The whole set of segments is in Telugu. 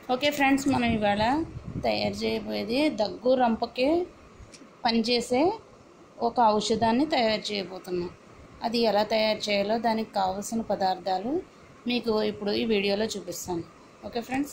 ఓకే ఫ్రెండ్స్ మనం ఇవాళ తయారు చేయబోయేది దగ్గు రంపకి పనిచేసే ఒక ఔషధాన్ని తయారు చేయబోతున్నాం అది ఎలా తయారు చేయాలో దానికి కావలసిన పదార్థాలు మీకు ఇప్పుడు ఈ వీడియోలో చూపిస్తాను ఓకే ఫ్రెండ్స్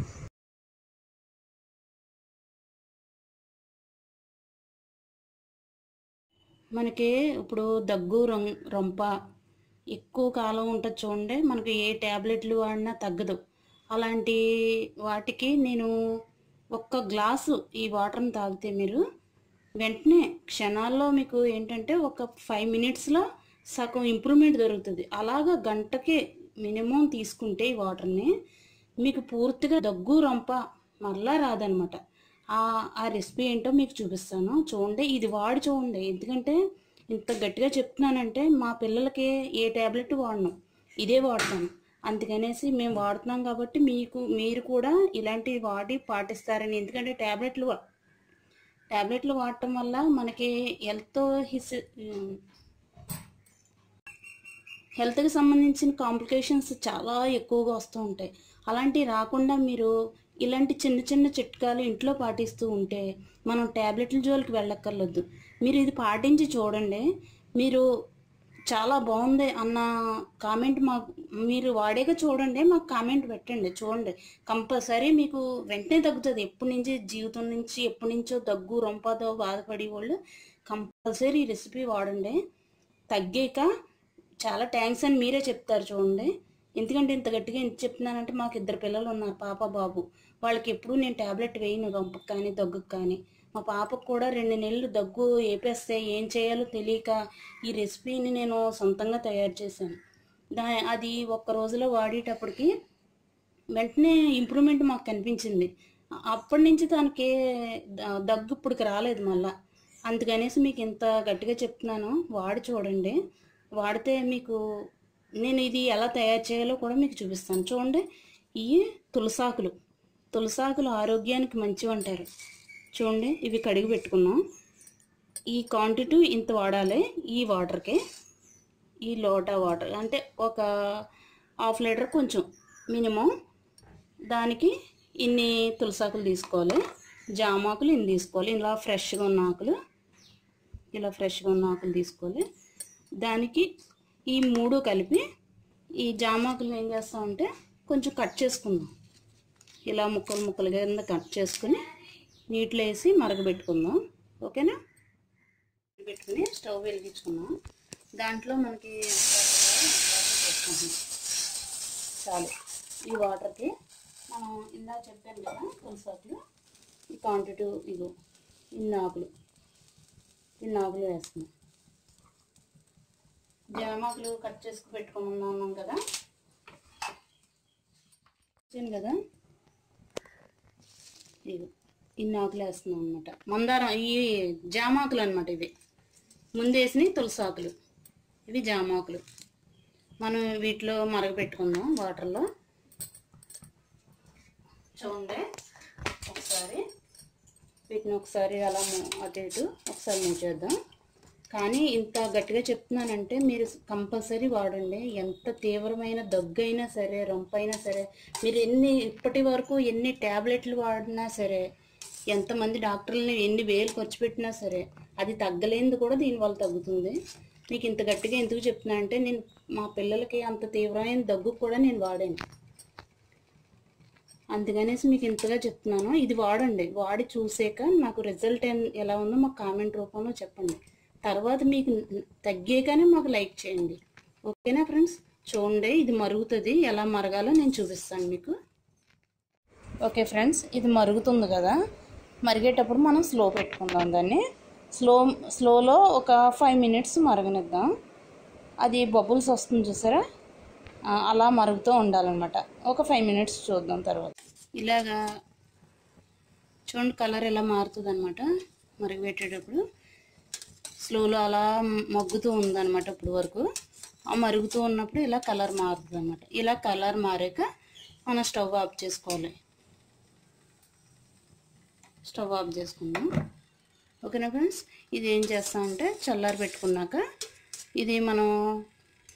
మనకి ఇప్పుడు దగ్గు రొం రొంప ఎక్కువ కాలం ఉంటుంది చూడండి మనకి ఏ ట్యాబ్లెట్లు వాడినా తగ్గదు అలాంటి వాటికి నేను ఒక్క గ్లాసు ఈ వాటర్ని తాగితే మీరు వెంటనే క్షణాల్లో మీకు ఏంటంటే ఒక ఫైవ్ మినిట్స్లో సగం ఇంప్రూవ్మెంట్ దొరుకుతుంది అలాగా గంటకి మినిమం తీసుకుంటే ఈ వాటర్ని మీకు పూర్తిగా దగ్గు రొంప మరలా రాదనమాట ఆ ఆ రెసిపీ ఏంటో మీకు చూపిస్తాను చూడండి ఇది వాడి చూడండి ఎందుకంటే ఇంత గట్టిగా చెప్తున్నానంటే మా పిల్లలకి ఏ ట్యాబ్లెట్ వాడను ఇదే వాడతాను అందుకనేసి మేము వాడుతున్నాం కాబట్టి మీకు మీరు కూడా ఇలాంటివి వాడి పాటిస్తారని ఎందుకంటే ట్యాబ్లెట్లు వా- ట్యాబ్లెట్లు వాడటం వల్ల మనకి హెల్త్ హిస్ హెల్త్కి సంబంధించిన కాంప్లికేషన్స్ చాలా ఎక్కువగా వస్తూ ఉంటాయి అలాంటివి రాకుండా మీరు ఇలాంటి చిన్న చిన్న చిట్కాలు ఇంట్లో పాటిస్తూ ఉంటే మనం ట్యాబ్లెట్ల జోలికి వెళ్ళక్కర్లేదు మీరు ఇది పాటించి చూడండి మీరు చాలా బాగుంది అన్న కామెంట్ మాకు మీరు వాడేగా చూడండి మాకు కామెంట్ పెట్టండి చూడండి కంపల్సరీ మీకు వెంటనే తగ్గుతుంది ఎప్పటి నుంచి జీవితం నుంచి ఎప్పటి నుంచో దగ్గు రొంపతో బాధపడే వాళ్ళు కంపల్సరీ ఈ రెసిపీ వాడండి తగ్గాక చాలా థ్యాంక్స్ అని మీరే చెప్తారు చూడండి ఎందుకంటే ఇంత గట్టిగా ఎంత చెప్తున్నానంటే మాకు ఇద్దరు పిల్లలు ఉన్నారు పాప బాబు వాళ్ళకి ఎప్పుడూ నేను ట్యాబ్లెట్ వేయను రొంపకు కానీ దగ్గుకు కానీ మా పాపకు కూడా రెండు నెలలు దగ్గు ఏపేస్తే ఏం చేయాలో తెలియక ఈ రెసిపీని నేను సొంతంగా తయారు చేశాను దా అది ఒక్క రోజులో వాడేటప్పటికి వెంటనే ఇంప్రూవ్మెంట్ మాకు కనిపించింది అ- అప్పటి నుంచి తనకి ద- దగ్గు ఇప్పటికి రాలేదు మళ్ళా అందుకనేసి మీకు ఇంత గట్టిగా చెప్తున్నాను వాడి చూడండి వాడితే మీకు నేను ఇది ఎలా తయారు చేయాలో కూడా మీకు చూపిస్తాను చూడండి ఇవి తులసాకులు తులసాకులు ఆరోగ్యానికి మంచివి అంటారు చూడండి ఇవి కడిగి పెట్టుకున్నాం ఈ క్వాంటిటీ ఇంత వాడాలి ఈ వాటర్కి ఈ లోటా వాటర్ అంటే ఒక హాఫ్ లీటర్ కొంచెం మినిమం దానికి ఇన్ని తులసాకులు తీసుకోవాలి జామాకులు ఇన్ని తీసుకోవాలి ఇలా ఫ్రెష్గా ఉన్న ఆకులు ఇలా ఫ్రెష్గా ఉన్న ఆకులు తీసుకోవాలి దానికి ఈ మూడు కలిపి ఈ జామాకులు ఏం చేస్తామంటే కొంచెం కట్ చేసుకుందాం ఇలా ముక్కలు ముక్కలు కింద కట్ చేసుకుని నీటిలో వేసి మరగబెట్టుకుందాం ఓకేనా పెట్టుకుని స్టవ్ వెలిగించుకున్నాం దాంట్లో మనకి వాటర్ పోసుకుంటున్నాం. చాలు ఈ వాటర్కి మనం ఇందా చెప్పాను కదా తులసాకులు ఈ క్వాంటిటీ ఇగో ఇన్ని ఆకులు ఇన్ని ఆకులు వేస్తున్నాం జామాకులు కట్ చేసుకు పెట్టుకున్నాం కదా వచ్చాను కదా ఇవి ఇన్ని ఆకులు వేస్తున్నాం అనమాట మందారం ఈ జామాకులు అనమాట ఇవి ముందేసి తులసాకులు ఇవి జామాకులు మనం వీటిలో మరగపెట్టుకుందాం వాటర్లో చూడండి ఒకసారి వీటిని ఒకసారి అలా మూ- అటు ఇటు ఒకసారి మూసేద్దాం కానీ ఇంత గట్టిగా చెప్తున్నానంటే మీరు కంపల్సరీ వాడండి ఎంత తీవ్రమైన దగ్గు అయినా సరే రొంపైనా సరే మీరు ఎన్ని ఇప్పటి వరకు ఎన్ని ట్యాబ్లెట్లు వాడినా సరే ఎంతమంది డాక్టర్లని ఎన్ని వేలు ఖర్చు పెట్టినా సరే అది తగ్గలేనిది కూడా దీనివల్ల తగ్గుతుంది మీకు ఇంత గట్టిగా ఎందుకు చెప్తున్నా అంటే నేను మా పిల్లలకి అంత తీవ్రమైన దగ్గు కూడా నేను వాడాను అందుకనేసి మీకు ఇంతగా చెప్తున్నాను ఇది వాడండి వాడి చూసాక నాకు రిజల్ట్ ఏం- ఎలా ఉందో మాకు కామెంట్ రూపంలో చెప్పండి తర్వాత మీకు తగ్గాకనే మాకు లైక్ చేయండి ఓకేనా ఫ్రెండ్స్ చూడండి ఇది మరుగుతుంది ఎలా మరగాలో నేను చూపిస్తాను మీకు ఓకే ఫ్రెండ్స్ ఇది మరుగుతుంది కదా మరిగేటప్పుడు మనం స్లో పెట్టుకుందాం దాన్ని స్లో స్లోలో ఒక ఫైవ్ మినిట్స్ మరగనిద్దాం అది బబుల్స్ వస్తుంది చూసారా ఆ, అలా మరుగుతూ ఉండాలన్నమాట ఒక ఫైవ్ మినిట్స్ చూద్దాం తర్వాత ఇలాగా చూడండి కలర్ ఎలా మారుతుంది అనమాట మరగబెట్టేటప్పుడు స్లోలో అలా మగ్గుతూ ఉందన్నమాట ఇప్పుడు వరకు ఆ మరుగుతూ ఉన్నప్పుడు ఇలా కలర్ మారుతుంది అనమాట ఇలా కలర్ మారాక మనం స్టవ్ ఆఫ్ చేసుకోవాలి స్టవ్ ఆఫ్ చేసుకుందాం ఓకేనా ఫ్రెండ్స్ ఇది ఏం చేస్తామంటే చల్లారి పెట్టుకున్నాక ఇది మనం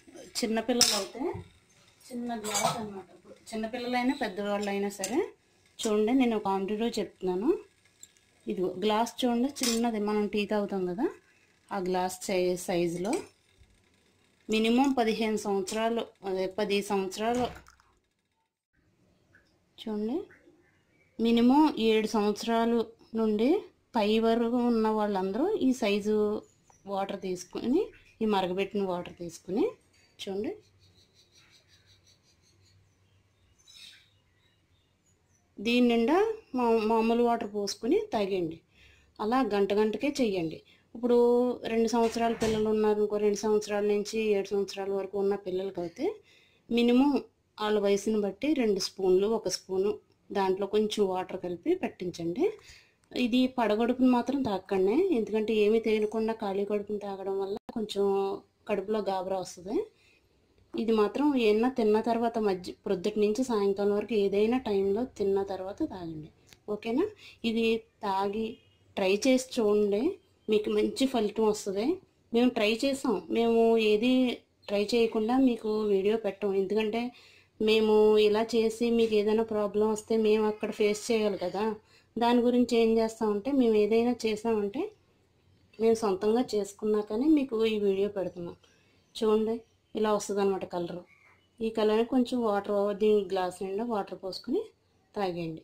చిన్నపిల్లలు అయితే చిన్న గ్లాస్ అనమాట ఇప్పుడు చిన్నపిల్లలైనా పెద్దవాళ్ళు అయినా సరే చూడండి నేను క్వాంటిటీ చెప్తున్నాను ఇదిగో గ్లాస్ చూడండి చిన్నది మనం టీ తాగుతాం కదా ఆ గ్లాస్ సై- సైజులో మినిమం పదిహేను సంవత్సరాలు అదే పది సంవత్సరాలు చూడండి మినిమం ఏడు సంవత్సరాలు నుండి పై వరకు ఉన్న వాళ్ళందరూ ఈ సైజు వాటర్ తీసుకుని ఈ మరగబెట్టిన వాటర్ తీసుకుని చూడండి దీని నిండా మా మామూలు వాటర్ పోసుకుని తాగండి అలా గంట గంటకే చెయ్యండి ఇప్పుడు రెండు సంవత్సరాల పిల్లలు ఉన్నారు ఇంకో రెండు సంవత్సరాల నుంచి ఏడు సంవత్సరాల వరకు ఉన్న పిల్లలకి అయితే మినిమం వాళ్ళ వయసుని బట్టి రెండు స్పూన్లు ఒక స్పూను దాంట్లో కొంచెం వాటర్ కలిపి పెట్టించండి ఇది పడగడుపుని మాత్రం తాకండి ఎందుకంటే ఏమీ తెలియకుండా ఖాళీ కడుపుని తాగడం వల్ల కొంచెం కడుపులో గాబరా వస్తుంది ఇది మాత్రం ఏమన్నా తిన్న తర్వాత మధ్య ప్రొద్దుటి నుంచి సాయంకాలం వరకు ఏదైనా టైంలో తిన్న తర్వాత తాగండి ఓకేనా ఇది తాగి ట్రై చేసి చూడండి మీకు మంచి ఫలితం వస్తుంది మేము ట్రై చేసాం మేము ఏది ట్రై చేయకుండా మీకు వీడియో పెట్టాం ఎందుకంటే మేము ఇలా చేసి మీకు ఏదైనా ప్రాబ్లం వస్తే మేము అక్కడ ఫేస్ చేయాలి కదా దాని గురించి ఏం చేస్తామంటే మేము ఏదైనా చేసామంటే మేము సొంతంగా చేసుకున్నాకనే మీకు ఈ వీడియో పెడుతున్నాం చూడండి ఇలా వస్తుంది అనమాట కలరు ఈ కలర్ కొంచెం వాటర్ దీని గ్లాస్ నిండా వాటర్ పోసుకొని తాగేయండి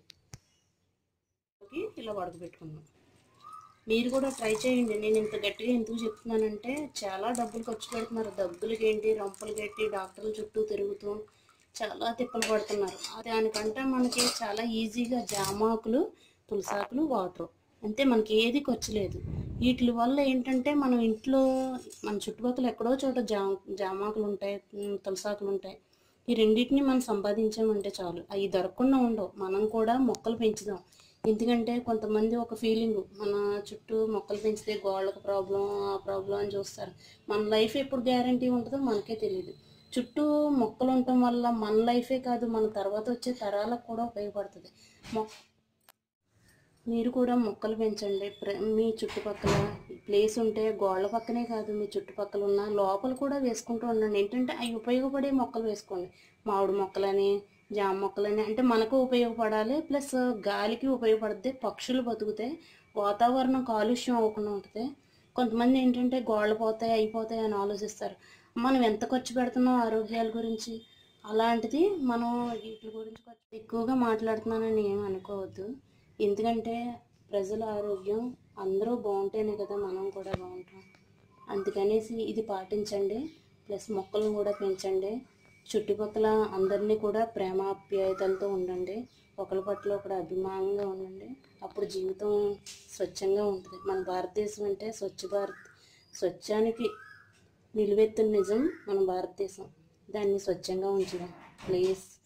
ఇలా వడకబెట్టుకున్నాం మీరు కూడా ట్రై చేయండి నేను ఇంత గట్టిగా ఎందుకు చెప్తున్నానంటే చాలా డబ్బులు ఖర్చు పెడుతున్నారు దగ్గులకి ఏంటి రంపులకి ఏంటి డాక్టర్ల చుట్టూ తిరుగుతూ చాలా తిప్పలు పడుతున్నారు దానికంటే మనకి చాలా ఈజీగా జామాకులు తులసాకులు వాటర్ అంతే మనకి ఏది ఖర్చు లేదు వీటి వల్ల ఏంటంటే మనం ఇంట్లో మన చుట్టుపక్కల ఎక్కడో చోట జా జామాకులు ఉంటాయి ఉమ్, తులసాకులు ఉంటాయి ఈ రెండింటిని మనం సంపాదించామంటే చాలు అవి దొరకకుండా ఉండవు మనం కూడా మొక్కలు పెంచుదాం ఎందుకంటే కొంతమంది ఒక ఫీలింగ్ మన చుట్టూ మొక్కలు పెంచితే గోళ్ళకు ప్రాబ్లం ఆ ప్రాబ్లం అని చూస్తారు మన లైఫ్ ఎప్పుడు గ్యారంటీ ఉంటుందో మనకే తెలియదు చుట్టూ మొక్కలు ఉండటం వల్ల మన లైఫే కాదు మన తర్వాత వచ్చే తరాలకు కూడా ఉపయోగపడుతుంది మొక్క మీరు కూడా మొక్కలు పెంచండి ప్ర- మీ చుట్టుపక్కల ప్లేస్ ఉంటే గోళ్ళ పక్కనే కాదు మీ చుట్టుపక్కల ఉన్న లోపల కూడా వేసుకుంటూ ఉండండి ఏంటంటే అవి ఉపయోగపడే మొక్కలు వేసుకోండి మామిడి మొక్కలని జామ మొక్కలని అంటే మనకు ఉపయోగపడాలి ప్లస్ గాలికి ఉపయోగపడుతుంది పక్షులు బతుకుతాయి వాతావరణం కాలుష్యం అవ్వకుండా ఉంటుంది కొంతమంది ఏంటంటే గోళ్ళు పోతాయి అయిపోతాయి అని ఆలోచిస్తారు మనం ఎంత ఖర్చు పెడుతున్నాం ఆరోగ్యాల గురించి అలాంటిది మనం వీటి గురించి కొంచెం ఎక్కువగా మాట్లాడుతున్నానని ఏం అనుకోవద్దు ఎందుకంటే ప్రజల ఆరోగ్యం అందరూ బాగుంటేనే కదా మనం కూడా బాగుంటాం అందుకనేసి ఇది పాటించండి ప్లస్ మొక్కలను కూడా పెంచండి చుట్టుపక్కల అందరినీ కూడా ప్రేమాప్యాయతలతో ఉండండి ఒకరి పట్ల ఒకరు అభిమానంగా ఉండండి అప్పుడు జీవితం స్వచ్ఛంగా ఉంటుంది మన భారతదేశం అంటే స్వచ్ఛ భారత్ స్వచ్ఛానికి నిలువెత్తున నిజం మన భారతదేశం దాన్ని స్వచ్ఛంగా ఉంచుదాం ప్లీజ్